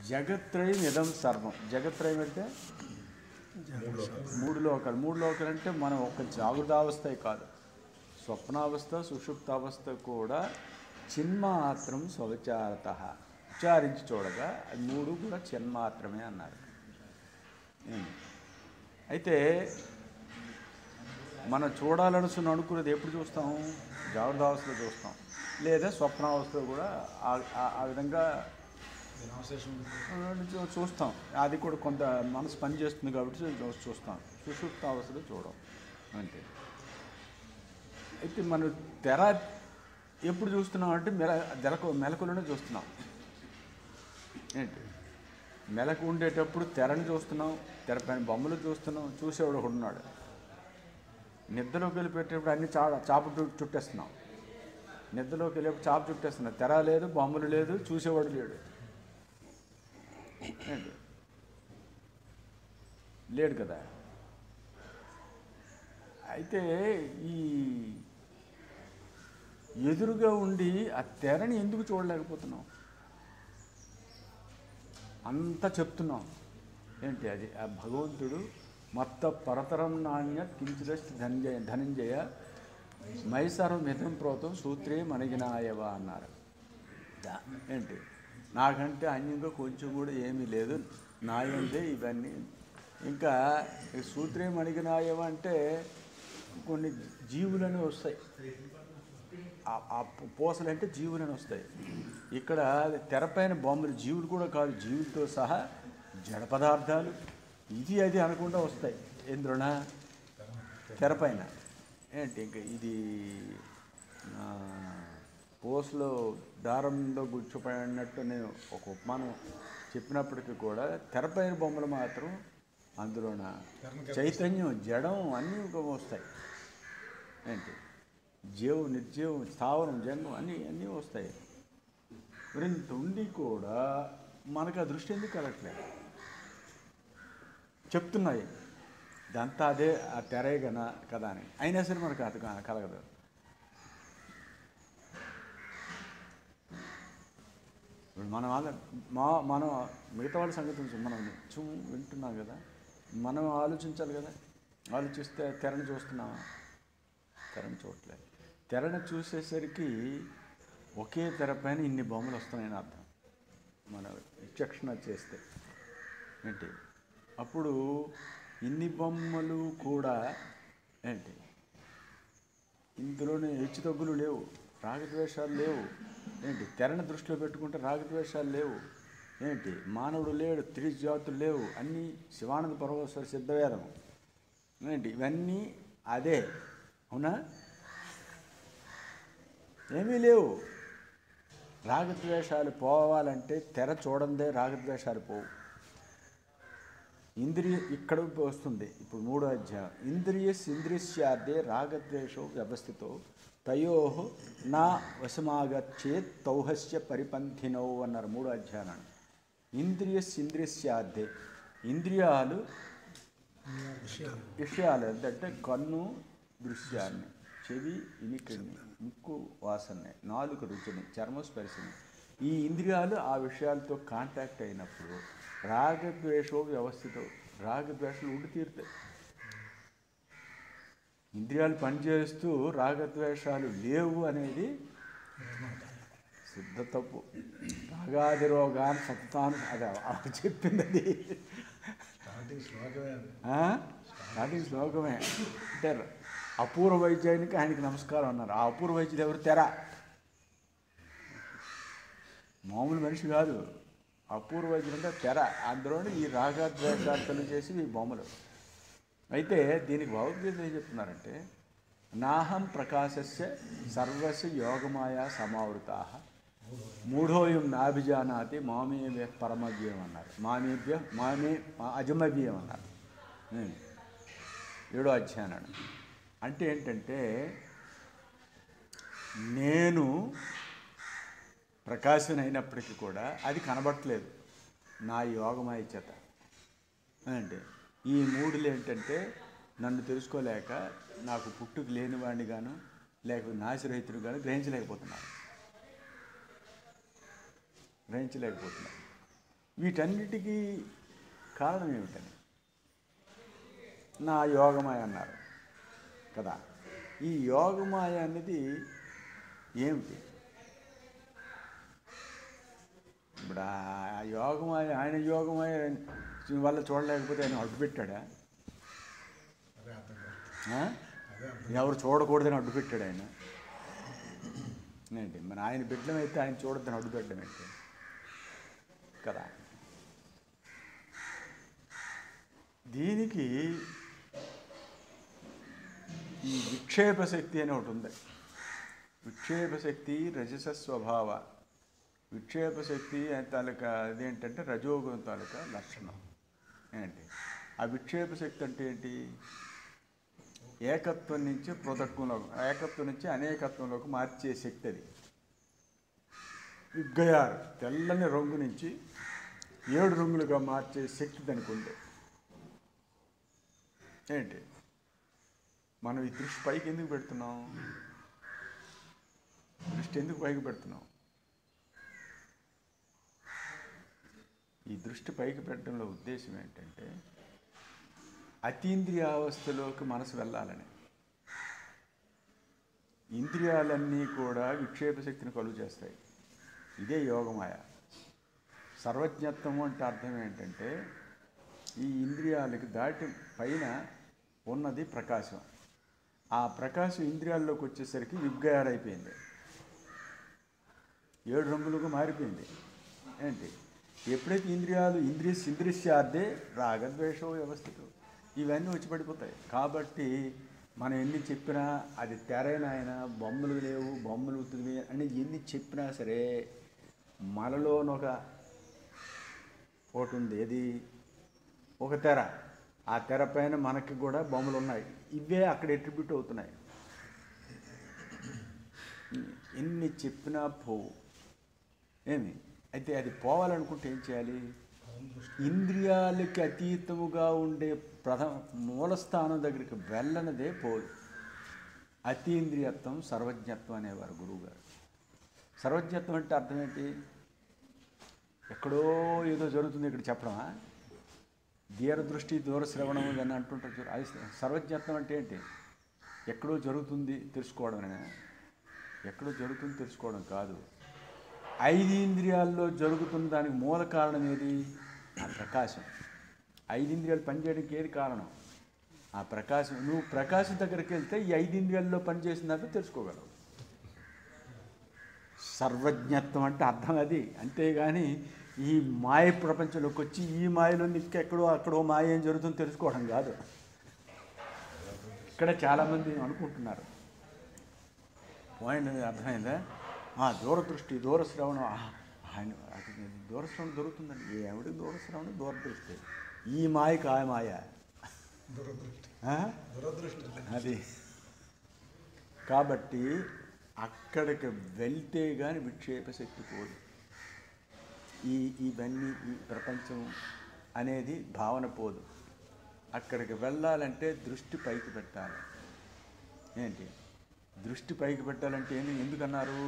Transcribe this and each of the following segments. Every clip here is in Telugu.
జగత్రయం ఇదం సర్వం జగత్రయం అంటే మూడు లోకాలు మూడు లోకాలు అంటే మనం ఒక జాగృతావస్థ కాదు స్వప్నావస్థ సుషుప్తావస్థ కూడా చిన్మాత్రం స్వవిచారత విచారించి చూడగా అది మూడు కూడా చిన్మాత్రమే అన్నారు ఏం? అయితే మనం చూడాలనుకుని అనుకున్నది ఎప్పుడు చూస్తాం జాగ్రత్తావస్థలో చూస్తాం లేదా స్వప్నావస్థలో కూడా ఆ- ఆ- ఆ విధంగా చూ- చూస్తాం అది కూడా కొంత మనసు పని చేస్తుంది కాబట్టి చూ- చూస్తాం సుషుప్త అవస్థలో చూడం అంతే అయితే మనం తెర ఎప్పుడు చూస్తున్నాం అంటే మెల తెరకు మెలకులోనే చూస్తున్నాం ఏంటి మెలకు ఉండేటప్పుడు తెరని చూస్తున్నాం తెర పైన బొమ్మలు చూస్తున్నాం చూసేవాడు ఒకడు ఉన్నాడు నిద్రలోకి వెళ్ళి పెట్టేటప్పుడు అన్ని చా చాప చుట్టు- చుట్టేస్తున్నాం నిద్రలోకి వెళ్ళేప్పుడు చాప చుట్టేస్తున్నాం తెర లేదు బొమ్మలు లేదు చూసేవాడు లేడు ఏంటి లేడు కదా అయితే ఈ ఎదురుగా ఉండి ఆ తెరని ఎందుకు చూడలేకపోతున్నాం అంతా చెప్తున్నాం ఏంటి అది ఆ భగవంతుడు మత్త పరతరం నాణ్య కించిదష్టి ధనంజయ ధనంజయ మైసరం మిథం ప్రోతం సూత్రే మనగినాయవ అన్నారు దా- ఏంటి నాకంటే అన్యంగా కొంచెం కూడా ఏమీ లేదు నాయందే ఇవన్నీ ఇంకా ఈ సూత్రే మణిగినాయవ అంటే కొన్ని జీవులని వస్తాయి ఆ- ఆ పూసలు అంటే జీవులని వస్తాయి ఇక్కడ తెరపైన బొమ్మలు జీవులు కూడా కాదు జీవులతో సహా జడ పదార్థాలు ఇది అది అనకుండా వస్తాయి ఎందున తెరపైన ఏంటి ఇంకా ఇది ఆ, పూసలో దారంలో గుచ్చిపోయినట్టు నేను ఒక ఉపమానం చెప్పినప్పటికీ కూడా తెరపైన బొమ్మలు మాత్రం అందులోన చైతన్యం జడం అన్నీ ఒక వస్తాయి ఏంటి జీవం నిర్జీవం స్థావరం జంగం అన్నీ అన్నీ వస్తాయి మరి ఇంత ఉండి కూడా మనకు ఆ దృష్టి ఎందుకు కలగట్లేదు చెప్తున్నాయి ఇదంతా అదే ఆ తెరే గన కదా అని అయినా సరే మనకు అది కా- కలగదు ఇప్పుడు మనం వాళ్ళ మా మనం మిగతా వాళ్ళ సంగతి ఉంచు. మనం చూ వింటున్నాం కదా మనం ఆలోచించాలి కదా ఆలోచిస్తే తెరను చూస్తున్నామా తెరను చూడట్లేదు తెరను చూసేసరికి ఒకే తెర పైన ఇన్ని బొమ్మలు వస్తున్నాయని అర్థం మన విచక్షణ చేస్తే ఏంటి అప్పుడు ఇన్ని బొమ్మలు కూడా ఏంటి ఇందులోనే హెచ్చు తగ్గులు లేవు రాగద్వేషాలు లేవు ఏంటి తెరను దృష్టిలో పెట్టుకుంటే రాగద్వేషాలు లేవు ఏంటి మానవుడు లేడు త్రిజాతులు లేవు అన్నీ శివానంద పరమేశ్వర సిద్ధవేదం ఏంటి ఇవన్నీ అదే అవునా ఏమీ లేవు రాగద్వేషాలు పోవాలంటే తెర చూడందే రాగద్వేషాలు పోవు ఇంద్రియ ఇక్కడ వస్తుంది ఇప్పుడు మూడో అధ్యాయం ఇంద్రియ ఇంద్రియస్యార్థే రాగద్వేషో వ్యవస్థితో తయో నా వశమాగచ్చేత్ తౌహస్య పరిపంథినో అన్నారు మూడో అధ్యాయం ఇంద్రియ ఇంద్రియస్యార్థే ఇంద్రియాలు విషయాలు ఏంటంటే కన్ను దృశ్యాన్ని చెవి ఇనికిడిని ముక్కు వాసనని నాలుగు రుచిని చర్మస్పర్శని ఈ ఇంద్రియాలు ఆ విషయాలతో కాంటాక్ట్ అయినప్పుడు రాగద్వేషో వ్యవస్థితో రాగద్వేషాలు ఉండి తీరుతాయి ఇంద్రియాలు పనిచేస్తూ రాగద్వేషాలు లేవు అనేది శుద్ధ తప్పు రాగాది రోగాన్ని సత్తాను అది ఆవిడ చెప్పింది అది స్టార్టింగ్ శ్లోకమే అది. ఆ? స్టార్టింగ్ శ్లోకమే అంటే అపూర్వ వైద్యానికి ఆయనకి నమస్కారం అన్నారు ఆ అపూర్వ వైద్యుడు ఎవరు తెర మామూలు మనిషి కాదు అపూర్వ వైద్యుడు అంటే తెర అందులోని ఈ రాగద్వేషార్థం చేసి ఈ బొమ్మలు అయితే దీనికి భగవద్గీత ఏం చెప్తున్నారంటే నాహం ప్రకాశస్య సర్వస్య యోగమాయ సమావృతా మూఢోయం నాభిజానాతి మామేవ్య పరమవ్యం అన్నారు మామేభ్య మామే మా అజమవ్యం అన్నారు ఉం. ఏడో అధ్యాయనాడు అంటే ఏంటంటే నేను ప్రకాశనైనప్పటికీ కూడా అది కనబడట్లేదు నా యోగమాయ చేత అంటే ఈ మూడులు ఏంటంటే నన్ను తెలుసుకోలేక నాకు పుట్టుకు లేనివాడిని గాను లేకపోతే నాశరహితుడు గాను గ్రహించలేకపోతున్నాను గ్రహించలేకపోతున్నాను వీటన్నిటికీ కారణం ఏమిటని నా యోగమాయ అన్నారు కదా ఈ యోగమాయ అనేది ఏమిటి ఇప్పుడు ఆ యోగమాయ ఆయన యోగమాయ వల్ల చూడలేకపోతే ఆయన అడ్డు పెట్టాడా అదే అర్థం కాదు ఆ? అదే అర్థం ఎవరు చూడకూడదని అడ్డు పెట్టాడు ఆయన ఏంటి మన ఆయన బిడ్డలం అయితే ఆయన చూడొద్దని అడ్డు పెట్టడం ఏంటి కదా దీనికి ఈ విక్షేప శక్తి అని ఒకటి ఉంది విక్షేప శక్తి రజస స్వభావ విక్షేప శక్తి తాలూకా అదేంటంటే రజోగుణం తాలూకా లక్షణం ఏంటి ఆ విక్షేప శక్తి అంటే ఏంటి ఏకత్వం నుంచి పృథక్వంలో ఏకత్వం నుంచి అనేకత్వంలోకి మార్చే శక్తి అది విగ్గయారు తెల్లని రంగు నుంచి ఏడు రంగులుగా మార్చే శక్తి దానికి ఉంది ఏంటి మనం ఈ దృష్టి పైకి ఎందుకు పెడుతున్నాం దృష్టి ఎందుకు పైకి పెడుతున్నాం ఈ దృష్టి పైకి పెట్టడంలో ఉద్దేశం ఏంటంటే అతీంద్రియావస్థలోకి మనసు వెళ్ళాలని ఇంద్రియాలన్నీ కూడా విక్షేప శక్తిని కలుగు చేస్తాయి ఇదే యోగమాయ సర్వజ్ఞత్వం అంటే అర్థం ఏంటంటే ఈ ఇంద్రియాలకి దాటి పైన ఉన్నది ప్రకాశం ఆ ప్రకాశం ఇంద్రియాల్లోకి వచ్చేసరికి విగ్గారైపోయింది ఏడు రంగులుగా మారిపోయింది ఏంటి ఎప్పుడైతే ఇంద్రియాలు ఇంద్రియ ఇంద్రియార్థే రాగద్వేషో వ్యవస్థతో ఇవన్నీ వచ్చి పడిపోతాయి కాబట్టి మనం ఎన్ని చెప్పినా అది తెరైనాయన బొమ్మలు లేవు బొమ్మలు ఉత్తువి అని ఎన్ని చెప్పినా సరే మనలోనొక ఒకటి ఉంది ఏది ఒక తెర ఆ తెర పైన మనకి కూడా బొమ్మలు ఉన్నాయి ఇవే అక్కడ ఎట్రిబ్యూట్ అవుతున్నాయి ఎన్ని చెప్పినా పోవు ఏమి అయితే అది పోవాలనుకుంటే ఏం చేయాలి ఇంద్రియాలకి అతీతముగా ఉండే ప్రథమ మూలస్థానం దగ్గరికి వెళ్ళనదే పోదు అతీంద్రియత్వం సర్వజ్ఞత్వం అనేవారు గురువుగారు సర్వజ్ఞత్వం అంటే అర్థం ఏంటి ఎక్కడో ఏదో జరుగుతుంది ఇక్కడ చెప్పడమా దీర్ఘదృష్టి దూరశ్రవణం అని అంటుంటారు చూడు అది సర్వజ్ఞత్వం అంటే ఏంటి ఎక్కడో జరుగుతుంది తెలుసుకోవడమేనా ఎక్కడో జరుగుతుంది తెలుసుకోవడం కాదు ఐదు ఇంద్రియాల్లో జరుగుతున్న దానికి మూల కారణం ఏది ఆ ప్రకాశం ఐదు ఇంద్రియాలు పనిచేయడానికి ఏది కారణం ఆ ప్రకాశం నువ్వు ప్రకాశం దగ్గరికి వెళ్తే ఈ ఐదు ఇంద్రియాల్లో పనిచేసిందంటే తెలుసుకోగలవు సర్వజ్ఞత్వం అంటే అర్థం అది అంతేగాని ఈ మాయ ప్రపంచంలోకి వచ్చి ఈ మాయలో ఎక్కడో అక్కడో మాయ ఏం జరుగుతుందో తెలుసుకోవడం కాదు ఇక్కడ చాలామంది అనుకుంటున్నారు పాయింట్ అనేది అర్థమైందా ఆ దూరదృష్టి దూరశ్రవణం ఆ, ఆయన అది దూరశ్రవణం దొరుకుతుందండి ఏమిటి దూరశ్రవణం దూరదృష్టి ఈ మాయకు ఆ మాయ దురదృష్టి ఆ? దురదృష్టి అది కాబట్టి అక్కడికి వెళ్తే కానీ విక్షేప శక్తి పోదు ఈ ఇవన్నీ ఈ ప్రపంచం అనేది భావన పోదు అక్కడికి వెళ్ళాలంటే దృష్టి పైకి పెట్టాలి ఏంటి దృష్టి పైకి పెట్టాలంటే ఏంటి ఎందుకన్నారు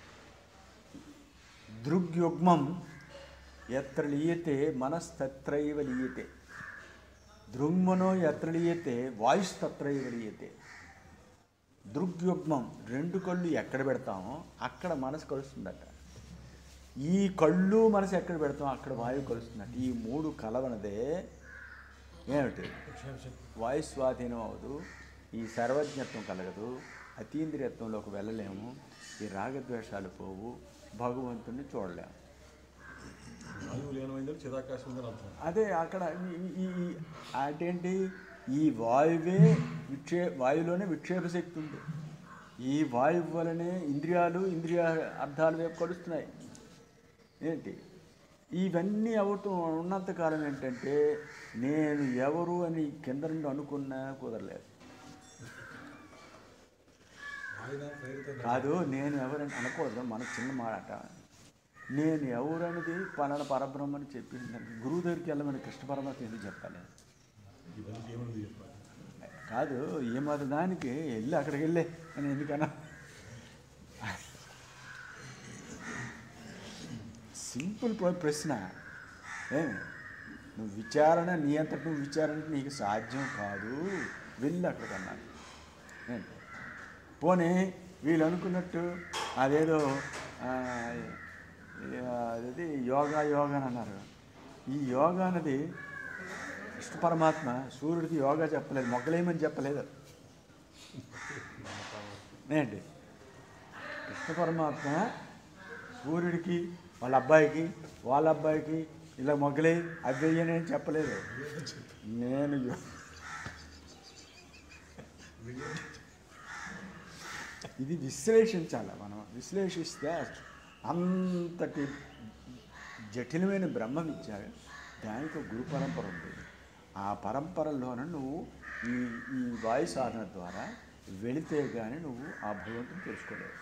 దృగ్యుగ్మం ఎత్ర లీయతే మనస్తత్రైవ లీయతే దృంగ్మనో ఎత్ర లీయతే వాయుస్తత్రైవ లీయతే దృగ్యుగ్మం రెండు కళ్ళు ఎక్కడ పెడతామో అక్కడ మనసు కలుస్తుందట ఈ కళ్ళు మనసు ఎక్కడ పెడతామో అక్కడ వాయువు కలుస్తుందట ఈ మూడు కలవనదే ఏమిటి వాయు స్వాధీనం అవదు ఈ సర్వజ్ఞత్వం కలగదు అతీంద్రియత్వంలోకి వెళ్ళలేము ఈ రాగద్వేషాలు పోవు భగవంతుణ్ణి చూడలేము వాయువు లేనమైందని చిదాకాశం ఉందని అర్థం అదే అక్కడ ఈ- ఈ- ఈ ఈ- అటేంటి ఈ వాయువే విక్షే వాయువులోనే విక్షేప శక్తి ఉంది ఈ వాయువు వలనే ఇంద్రియాలు ఇంద్రియ అర్థాల వైపు కలుస్తున్నాయి ఏంటి ఇవన్నీ అవుతూ ఉన్నంతకాలం ఏంటంటే నేను ఎవరు అని కింద నుండి అనుకున్నా కుదరలేదు ఆయన ప్రేరిత కాదు నేను ఎవరని అనకూడదు మన చిన్న మాట నేను ఎవరనేది పలానా పరబ్రహ్మని చెప్పింది గురువు దగ్గరికి వెళ్ళమని కృష్ణ పరమాత్మ ఎందుకు చెప్పాలి ఇవన్నీ ఏమని చెప్పాలి కాదు ఏమాత్రం దానికి వెళ్ళి అక్కడికి వెళ్ళే అని ఎందుకన్నా సింపుల్ ప్ర- ప్రశ్న ఏమి నువ్వు విచారణ నీ అంతటి నువ్వు విచారణ నీకు సాధ్యం కాదు వెళ్ళి అక్కడికి అన్నాను ఏంటి పోనీ వీళ్ళు అనుకున్నట్టు అదేదో ఆ, అదేది యోగా యోగా అని అన్నారు ఈ యోగా అన్నది కృష్ణ పరమాత్మ సూర్యుడికి యోగా చెప్పలేదు మొగ్గలేమని చెప్పలేదు ఏంటి కృష్ణ పరమాత్మ సూర్యుడికి వాళ్ళ అబ్బాయికి వాళ్ళ అబ్బాయికి ఇలా మొగ్గలే అది వెయ్యని అని చెప్పలేదు నేను యో- ఇది విశ్లేషించాలి మనం విశ్లేషిస్తే అంతటి జటిలమైన బ్రహ్మ విద్య దానికి ఒక గురు పరంపర ఉంది ఆ పరంపరలోన నువ్వు ఈ ఈ వాయు సాధన ద్వారా వెళితే కానీ నువ్వు ఆ భగవంతుని తెలుసుకోలేవు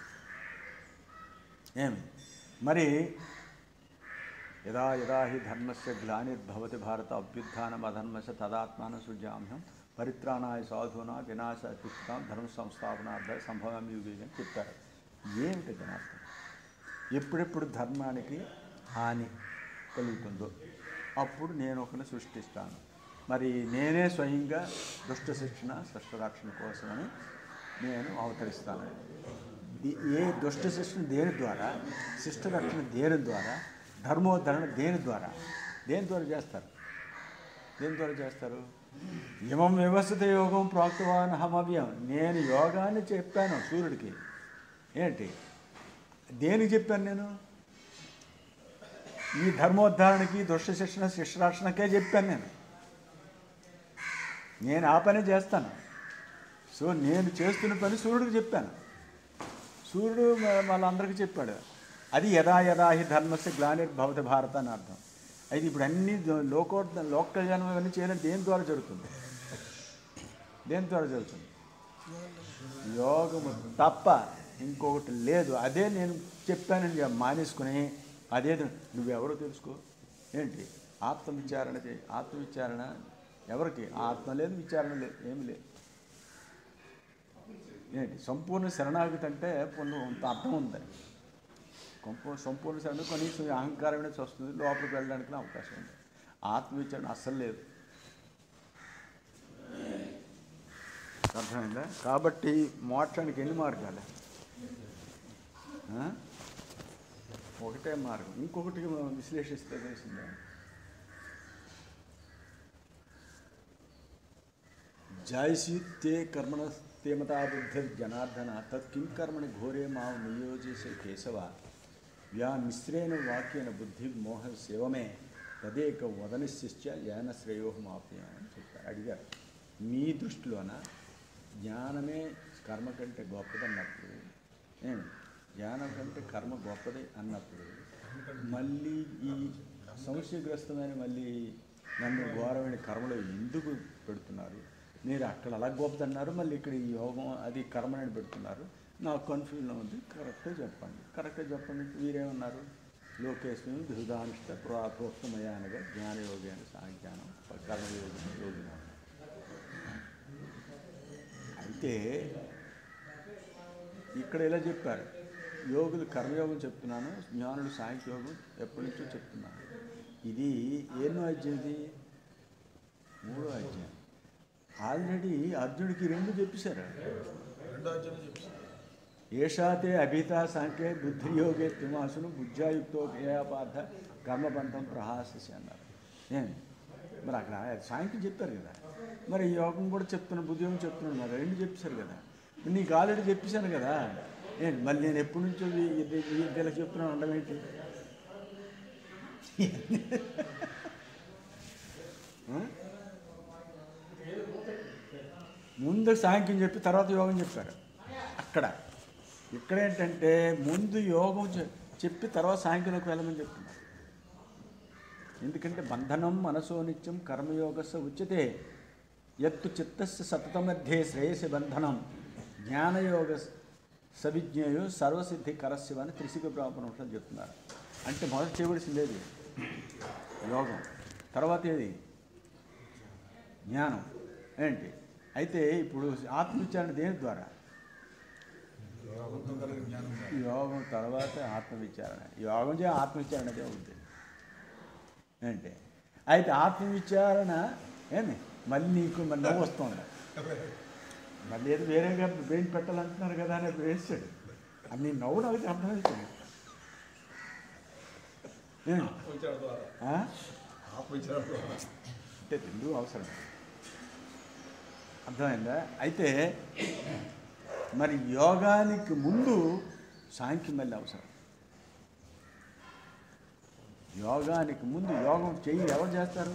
ఏమి మరి యదా యదా హి ధర్మస్య గ్లానిర్భవతి భారత అభ్యుత్థానం అధర్మస్య తదాత్మాన సృజామ్యం పరిత్రాణాయ సాధునా వినాశ అత్యుత్తాం ధర్మ సంస్థాపనార్థ సంభవం యుగే అని చెప్తారు ఏమిటి జనార్థం ఎప్పుడెప్పుడు ధర్మానికి హాని కలుగుతుందో అప్పుడు నేను ఒకరిని సృష్టిస్తాను మరి నేనే స్వయంగా దుష్ట శిక్షణ శిష్ట రక్షణ కోసమని నేను అవతరిస్తాను ది- ఏ దుష్ట శిక్షణ దేని ద్వారా శిష్ట రక్షణ దేని ద్వారా ధర్మోద్ధరణ దేని ద్వారా దేని ద్వారా చేస్తారు దేని ద్వారా చేస్తారు ఇమం వ్యవస్థిత యోగం ప్రోక్తవాన్ హమవ్యం నేను యోగాన్ని చెప్పాను సూర్యుడికి ఏంటి దేనికి చెప్పాను నేను ఈ ధర్మోద్ధారణకి దుష్ట శిక్షణ శిక్షరాక్షణకే చెప్పాను నేను నేను ఆ పని చేస్తాను సో నేను చేస్తున్న పని సూర్యుడికి చెప్పాను సూర్యుడు మ- వాళ్ళందరికీ చెప్పాడు అది యథా యథా హి ధర్మస్య గ్లానిర్భవతి భారత అని అర్థం అయితే ఇప్పుడు అన్ని లోకో లోక జనం ఇవన్నీ చేయడం దేని ద్వారా జరుగుతుంది దేని ద్వారా జరుగుతుంది యోగము తప్ప ఇంకొకటి లేదు అదే నేను చెప్పానని చెప్పి మానేసుకుని అదే నువ్వెవరో తెలుసుకో ఏంటి ఆత్మవిచారణ చేయి ఆత్మవిచారణ ఎవరికి ఆత్మ లేదు విచారణ లేదు ఏమి లేదు ఏంటి సంపూర్ణ శరణాగతి అంటే కొంత కొంత అర్థం ఉంది కొంప సంపూర్ణ శరణ కనీసం ఈ అహంకారం అనేది వస్తుంది లోపలికి వెళ్ళడానికి అవకాశం ఉంది ఆత్మవిచారణ అస్సలు లేదు అర్థమైందా కాబట్టి మోక్షానికి ఎన్ని మార్గాలు ఆ? ఒకటే మార్గం ఇంకొకటి మనం విశ్లేషిస్తే తెలిసిందే జాయసి తే కర్మణ తేమతా బుద్ధి జనార్దన తత్కిం కర్మణి ఘోరే మాం నియోజిసే కేశవ యా మిశ్రేణ వాక్యేన బుద్ధి మోహ శివమే తదేక వదనిశ్చిత్య యాన శ్రేయోహమాప్యాం అని చెప్పారు అడిగారు మీ దృష్టిలోన జ్ఞానమే కర్మ కంటే గొప్పది అన్నప్పుడు ఏం జ్ఞానం కంటే కర్మ గొప్పది అన్నప్పుడు మళ్ళీ ఈ సంశయగ్రస్తమైన మళ్ళీ నన్ను ఘోరమైన కర్మలో ఎందుకు పెడుతున్నారు మీరు అక్కడ అలా గొప్పదన్నారు మళ్ళీ ఇక్కడ ఈ యోగం అది కర్మని పెడుతున్నారు నాకు కన్ఫ్యూజన్ ఉంది కరెక్ట్గా చెప్పండి కరెక్ట్గా చెప్పండి వీరేమన్నారు లోకేశ్వరం ధృదానిష్ట పురాప్రోక్తమయానగా జ్ఞానయోగి అని సాంఖ్యానం కర్మయోగి యోగి అయితే ఇక్కడ ఇలా చెప్పారు యోగులు కర్మయోగం చెప్తున్నాను జ్ఞానులు సాంఖ్యయోగం ఎప్పటి నుంచో చెప్తున్నాను ఇది ఎన్నో అధ్యాయం ఇది మూడో అధ్యాయం ఆల్రెడీ అర్జునుడికి రెండు చెప్పేశారు రెండో అధ్యాయం చెప్పారు ఏషాతే అభిత సాంఖ్య బుద్ధియోగే త్రిమాసును బుద్ధ్యాయుక్తో పార్థ కర్మబంధం ప్రహాససి అన్నారు ఏమి మరి అక్కడ సాంఖ్యం చెప్పారు కదా మరి ఈ యోగం కూడా చెప్తున్నాను బుద్ధియోగం చెప్తున్నాను మరి రెండు చెప్పేశారు కదా నీకు ఆల్రెడీ చెప్పేశాను కదా ఏంటి మళ్ళీ నేను ఎప్పటి నుంచో ఈ- ఇది- ఈ ఇద్దరికి చెప్తున్నాను అనడం ఏంటి ఆ? ముందు సాంఖ్యం చెప్పి తర్వాత యోగం చెప్పారు అక్కడ ఇక్కడ ఏంటంటే ముందు యోగం చె- చెప్పి తర్వాత సాంఖ్యంలోకి వెళ్ళమని చెప్తున్నారు ఎందుకంటే బంధనం మనసో నిత్యం కర్మయోగస్య ఉచ్యతే ఎత్తు చిత్తస్య సతతమధ్యే శ్రేయసి బంధనం జ్ఞానయోగ సవిజ్ఞేయు సర్వసిద్ధి కరస్యవ అని త్రిశిక బ్రాహ్మణంలో చెప్తున్నారు అంటే మొదట చేయవలసిందేది యోగం తర్వాత ఏది జ్ఞానం ఏంటి అయితే ఇప్పుడు ఆత్మవిచారణ దేని ద్వారా యోగంతో కలిగిన జ్ఞానం కాదు. యోగం తర్వాత ఆత్మవిచారణ యోగం చే ఆత్మవిచారణ అదే ఉంది అంటే అయితే ఆత్మవిచారణ ఏంది మళ్ళీ నీకు మళ్ళీ నవ్వు వస్తుంది మళ్ళీ ఏదో వేరేగా బ్రెయిన్ పెట్టాలంటున్నారు కదా అని వేసాడు అది నీ నవ్వు నాకు అర్థమవుతుంది ఏంటి? ఆత్మవిచారణ ద్వారా ఆ? ఆత్మవిచారణ ద్వారా అంటే రెండు అవసరం అర్థమైందా అయితే మరి యోగానికి ముందు సాంఖ్యం మళ్ళీ అవసరం యోగానికి ముందు యోగం చెయ్యి ఎవరు చేస్తారు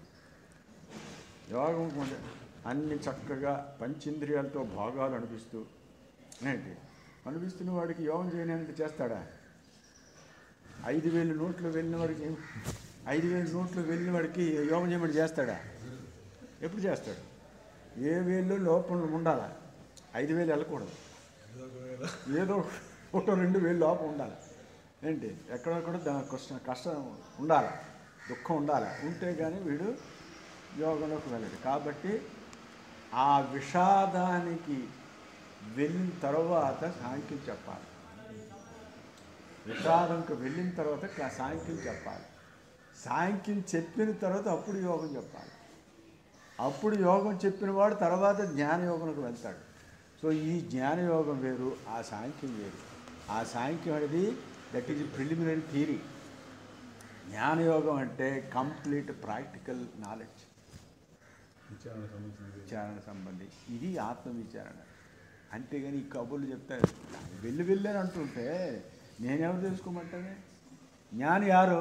యోగం కొంచెం అన్ని చక్కగా పంచేంద్రియాలతో భాగాలు అనిపిస్తూ ఏంటి అనిపిస్తున్న వాడికి యోగం చేయడానికి చేస్తాడా ఐదు వేలు నోట్లు వెళ్ళిన వాడికి ఏం- ఐదు వేలు నోట్లు వెళ్ళిన వాడికి యోగం చేయమని చేస్తాడా ఎప్పుడు చేస్తాడు ఏ వేలు లోపల ఉండాలా ఐదు వేలు వెళ్ళకూడదు ఏదో ఒకటో రెండు వేలు లోపల ఉండాలి ఏంటి ఎక్కడొక్కడ దా కష్టం కష్టం ఉండాలి దుఃఖం ఉండాలి ఉంటే కానీ వీడు యోగంలోకి వెళ్ళడు కాబట్టి ఆ విషాదానికి వెళ్ళిన తర్వాత సాంఖ్యం చెప్పాలి విషాదంకి వెళ్ళిన తర్వాత కా- సాంఖ్యం చెప్పాలి సాంఖ్యం చెప్పిన తర్వాత అప్పుడు యోగం చెప్పాలి అప్పుడు యోగం చెప్పిన వాడు తర్వాత జ్ఞానయోగంలోకి వెళ్తాడు సో ఈ జ్ఞానయోగం వేరు ఆ సాంఖ్యం వేరు ఆ సాంఖ్యం అనేది దట్ ఈజ్ ప్రిలిమినరీ థియరీ జ్ఞానయోగం అంటే కంప్లీట్ ప్రాక్టికల్ నాలెడ్జ్ విచారణ సంబంధించింది విచారణ సంబంధి ఇది ఆత్మవిచారణ అంతేగాని ఈ కబుర్లు చెప్తారు వెళ్ళి వెళ్ళని అంటుంటే నేనెవరు తెలుసుకోమంటానే జ్ఞాని యారు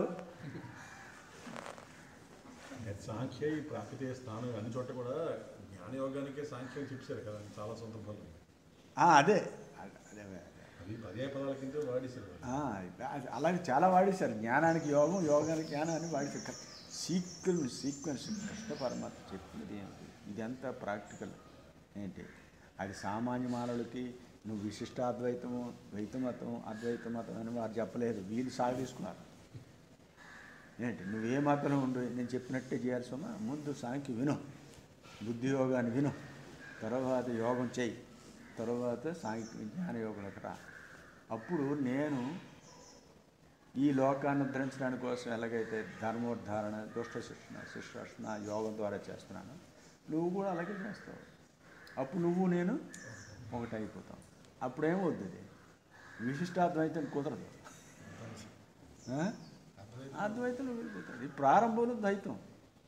సాంఖ్య ఈ ప్రాకృతిక స్థానం అన్ని చోట్ల కూడా జ్ఞానయోగానికే సాంఖ్యం చెప్పారు కదా చాలా సందర్భాలు ఆ, అదే అదే అదే అవి పర్యాయ పదాల కింద వాడేశారు వాళ్ళు. ఆ, అది అలాగే చాలా వాడేశారు జ్ఞానానికి యోగం యోగానికి జ్ఞానం అని వాడేశారు సీక్వెన్స్ సీక్వెన్స్ కృష్ణ పరమాత్మ చెప్పింది ఏంటి ఇదంతా ప్రాక్టికల్ ఏంటి అది సామాన్య మానవులకి నువ్వు విశిష్టాద్వైతము ద్వైత మతం అద్వైత మతం అని వారు చెప్పలేదు వీళ్ళు సాగదీసుకున్నారు ఏంటి నువ్వు ఏ మతంలో ఉండు నేను చెప్పినట్టే చేయాలి సొమ్మ ముందు సాంఖ్య విను బుద్ధి యోగాన్ని విను తర్వాత యోగం చేయి తర్వాత సాంఖ్య జ్ఞాన యోగంలోకి రా అప్పుడు నేను ఈ లోకాన్ని ఉద్ధరించడానికి కోసం ఎలాగైతే ధర్మోద్ధారణ దుష్ట శిక్షణ శిక్షణ యోగం ద్వారా చేస్తున్నాను నువ్వు కూడా అలాగే చేస్తావు అప్పుడు నువ్వు నేను ఒకటి అయిపోతాం అప్పుడేమవుద్ది అది విశిష్టాద్వైతం కుదరదు ఆ? అద్వైతంలో వెళ్ళిపోతాడు ఈ ప్రారంభంలో ద్వైతం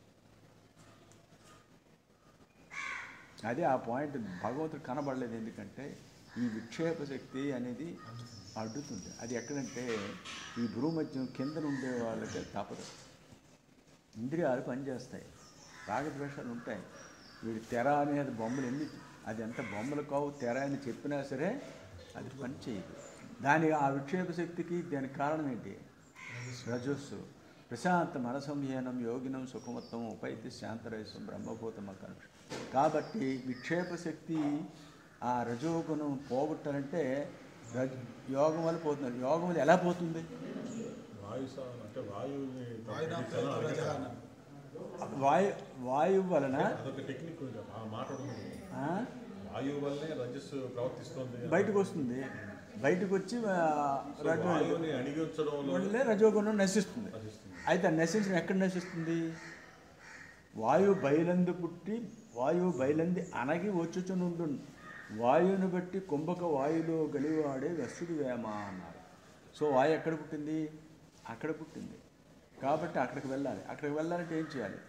అదే ఆ పాయింట్ భగవంతుడు కనబడలేదు ఎందుకంటే ఈ విక్షేప శక్తి అనేది అడ్డుతుంది అది ఎక్కడంటే ఈ భూమధ్యం కింద ఉండే వాళ్ళకి తప్పదు ఇంద్రియాలు పనిచేస్తాయి రాగద్వేషాలు ఉంటాయి వీడి తెర అనేది బొమ్మలు ఎన్ని అది ఎంత బొమ్మలు కావు తెర అని చెప్పినా సరే అది పని చేయదు దాని ఆ విక్షేప శక్తికి దానికి కారణం ఏంటి రజస్సు ప్రశాంత మనసంహీనం యోగినం సుఖమత్వం ఉపైతి శాంతరయసం బ్రహ్మభూతం కనుష కాబట్టి విక్షేప శక్తి ఆ రజోగుణం పోగొట్టాలంటే రజ యోగం వల్ల పోతుంది యోగం వల్ల ఎలా పోతుంది వాయు సా- అంటే వాయువుని వాయునాథ ప్రజానం. వాయు వాయువు వలన అదొక టెక్నిక్ ఉంది. ఆ మాట ఉంది. ఆ, వాయువు వల్లనే రజస్సు ప్రవర్తిస్తుంది బయటకు వస్తుంది బయటకు వచ్చి ఆ, సో రజో వాయువుని అణిగించడం వల్లే రజోగుణం నశిస్తుంది నశిస్తుంది అయితే ఆ నశించడం ఎక్కడ నశిస్తుంది వాయువు బయలందు పుట్టి వాయువు బయలంది అనగి వచ్చుచునుండు వాయువుని బట్టి కుంభక వాయులో గలివాడే వస్తుడు వేమ అన్నారు సో వాయు ఎక్కడ పుట్టింది అక్కడ పుట్టింది కాబట్టి అక్కడికి వెళ్ళాలి అక్కడికి వెళ్ళాలంటే ఏం చేయాలి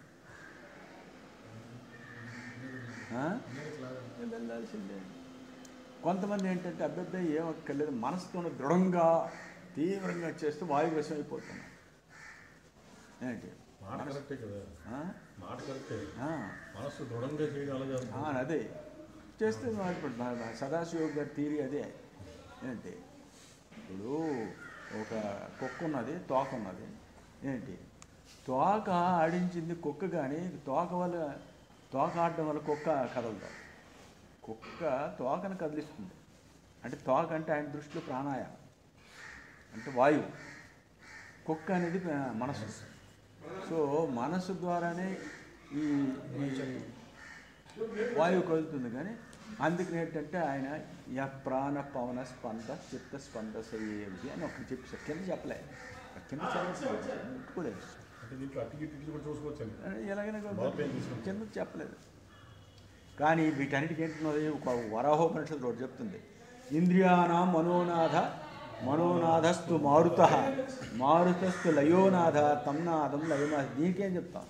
ఆ? వెళ్ళాల్సిందే కొంతమంది ఏంటంటే అభ్యర్థి ఏం అక్కర్లేదు మనసుతో దృఢంగా తీవ్రంగా చేస్తూ వాయు వశం అయిపోతున్నారు ఏంటి మాట కరెక్టే కదా ఆ? మాట కరెక్టే ఆ. మనస్సు దృఢంగా చేయడం అలాగే ఆ, అదే చేస్తే మరి ఇప్పుడు మా- మా సదాశివ గారి థీరీ అదే ఏంటి ఇప్పుడు ఒక కుక్క ఉన్నది తోక ఉన్నది ఏంటి తోక ఆడించింది కుక్క కానీ తోక వల్ల తోక ఆడడం వల్ల కుక్క కదలదు కుక్క తోకను కదిలిస్తుంది అంటే తోక అంటే ఆయన దృష్టిలో ప్రాణాయామం అంటే వాయువు కుక్క అనేది ఆ, మనసు సో మనసు ద్వారానే ఈ ఈ వాయువు కదులుతుంది కానీ అందుకని ఏంటంటే ఆయన య ప్రాణ పవన స్పంద చిత్త స్పంద సయేది అని ఒకటి చెప్పేశారు కింద చెప్పలే కింద చదవట్లేదు ముట్టుకోలేదు అంటే దీంట్లో అటు ఇటు ఇటు కూడా చూసుకోవచ్చండి ఎలాగైనా బాల్ పెయిన్ తీసుకుంటాం. కింద చెప్పలేదు కానీ వీటన్నిటికి ఏంటున్నది ఒక వరాహోపనిషత్తు ఒకటి చెప్తుంది ఇంద్రియానాం మనోనాథ మనోనాథస్తు మారుత మారుతస్తు లయోనాథ తమ్నాథం లయోనాథ దీనికేం చెప్తాం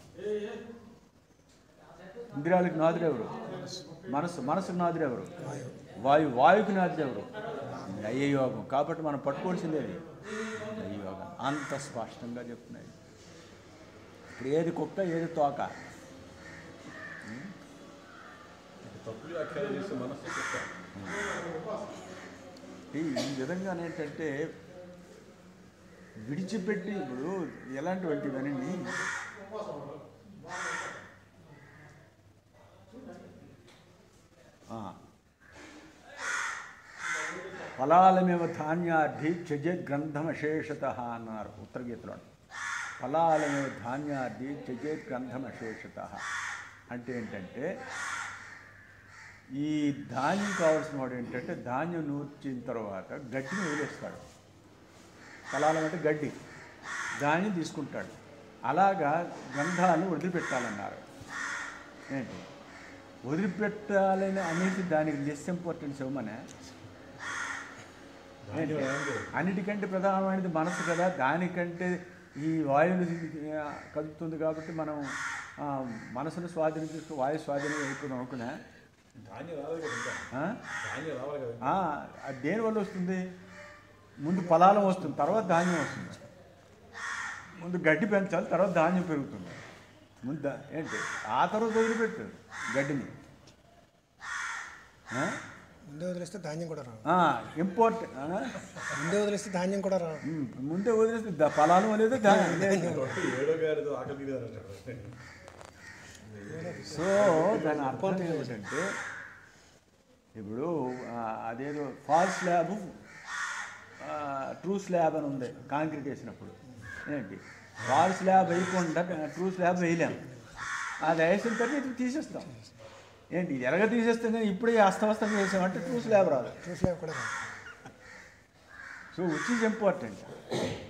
ఇంద్రియాలకు నాథుడు ఎవరు మనసు మనసుకు నాథుడు ఎవరు వాయు వాయుకు నాథుడు ఎవరు లయయోగం కాబట్టి మనం పట్టుకోవాల్సిందే అది లయయోగం అంత స్పష్టంగా చెప్తున్నాయి ఇప్పుడు ఏది కుక్క ఏది తోక తప్పులు వ్యాఖ్యానం చేస్తే మనస్సు చెప్తాం ఈ ఈ విధంగా ఏంటంటే విడిచిపెట్టి ఇప్పుడు ఎలాంటివంటివని ఫలాలమేవ ధాన్యార్థి త్యజేత్ గ్రంథమశేషత అన్నారు ఉత్తరగీతలో ఫలాలమేవ ధాన్యార్థి త్యజేత్ గ్రంథమశేషత అంటే ఏంటంటే ఈ ధాన్యం కావాల్సిన వాడు ఏంటంటే ధాన్యం నూర్చిన తర్వాత గడ్డిని వదిలేస్తాడు ఫలాలం అంటే గడ్డి ధాన్యం తీసుకుంటాడు అలాగా గంధాలను వదిలిపెట్టాలన్నారు ఏంటి వదిలిపెట్టాలని అనేది దానికి లెస్ ఇంపార్టెన్స్ ఇవ్వమనే ధాన్యం ఏమంటే అన్నిటికంటే ప్రధానమైనది మనసు కదా దానికంటే ఈ వాయువుని ఆ, కలుపుతుంది కాబట్టి మనం ఆ, మనసును స్వాధీనం తీసుకు వాయు స్వాధీనం అయిపోదాం అనుకున్నా ధాన్యం రావాలి కదా ఇంకా ఆ? ధాన్యం రావాలి కదా ఆ, అది దేని వల్ల వస్తుంది ముందు ఫలాలం వస్తుంది తర్వాత ధాన్యం వస్తుంది ముందు గడ్డి పెంచాలి తర్వాత ధాన్యం పెరుగుతుంది ముందు దా- ఏంటి ఆ తర్వాత వదిలిపెట్టు గడ్డిని ముందే వదిలేస్తే ధాన్యం కూడా రావు ఇంపార్ట్ ముందే వదిలేస్తే ధాన్యం కూడా రావు ముందే వదిలేస్తే ద- ఫలాలు లేదు ధాన్యం లేదు ఏడో గారితో ఆకలి తీరారంటారు సో దాని అర్థం ఏమిటంటే ఇప్పుడు ఆ, అదేదో ఫాల్ స్లాబ్ ట్రూ స్లాబ్ అని ఉంది కాంక్రీట్ వేసినప్పుడు ఏంటి ఫాల్ స్లాబ్ వేయకుండా ట్రూ స్లాబ్ వేయలేము అది వేసిన తర్వాత ఇది తీసేస్తాం ఏంటి ఇది ఎలాగ తీసేస్తాం కానీ ఇప్పుడే అస్తవస్తంగా వేసామంటే ట్రూ స్లాబ్ రాదు ట్రూ స్లాబ్ కూడా రావు సో విచ్ ఈజ్ ఇంపార్టెంట్